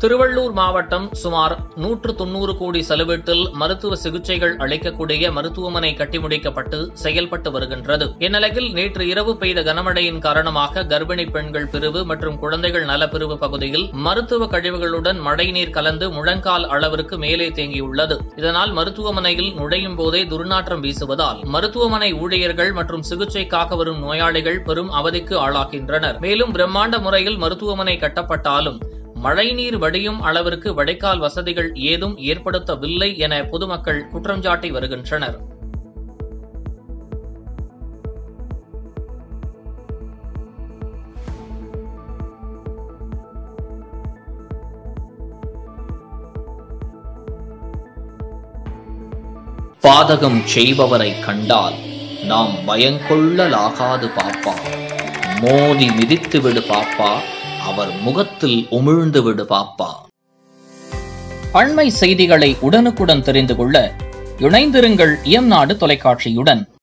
திருவள்ளூர் மாவட்டம் சுமார் நூற்று தொன்னூறு கோடி செலவீட்டில் மருத்துவ சிகிச்சைகள் அளிக்கக்கூடிய மருத்துவமனை கட்டி முடிக்கப்பட்டு செயல்பட்டு வருகின்றது இந்நிலையில் நேற்று இரவு பெய்த கனமழையின் காரணமாக கர்ப்பிணி பெண்கள் பிரிவு மற்றும் குழந்தைகள் நலப்பிரிவு பகுதியில் மருத்துவ கழிவுகளுடன் மழைநீர் கலந்து முழங்கால் அளவிற்கு மேலே தேங்கியுள்ளது இதனால் மருத்துவமனையில் நுழையும் போதே துர்நாற்றம் வீசுவதால் மருத்துவமனை ஊழியர்கள் மற்றும் சிகிச்சைக்காக வரும் நோயாளிகள் பெரும் அவதிக்கு ஆளாகின்றனர் மேலும் பிரம்மாண்ட முறையில் மருத்துவமனை கட்டப்பட்டாலும் மழைநீர் வடியும் அளவிற்கு வடிகால் வசதிகள் ஏதும் ஏற்படுத்தவில்லை என பொதுமக்கள் குற்றஞ்சாட்டி வருகின்றனர் பாதகம் செய்பவரை கண்டால் நாம் பயங்கொள்ளலாகாது பாப்பா மோதி மிதித்து விடு பாப்பா அவர் முகத்தில் உமிழ்ந்து விடு பாப்பா அண்மை செய்திகளை உடனுக்குடன் தெரிந்து கொள்ள இணைந்திருங்கள் எம் நாடு தொலைக்காட்சியுடன்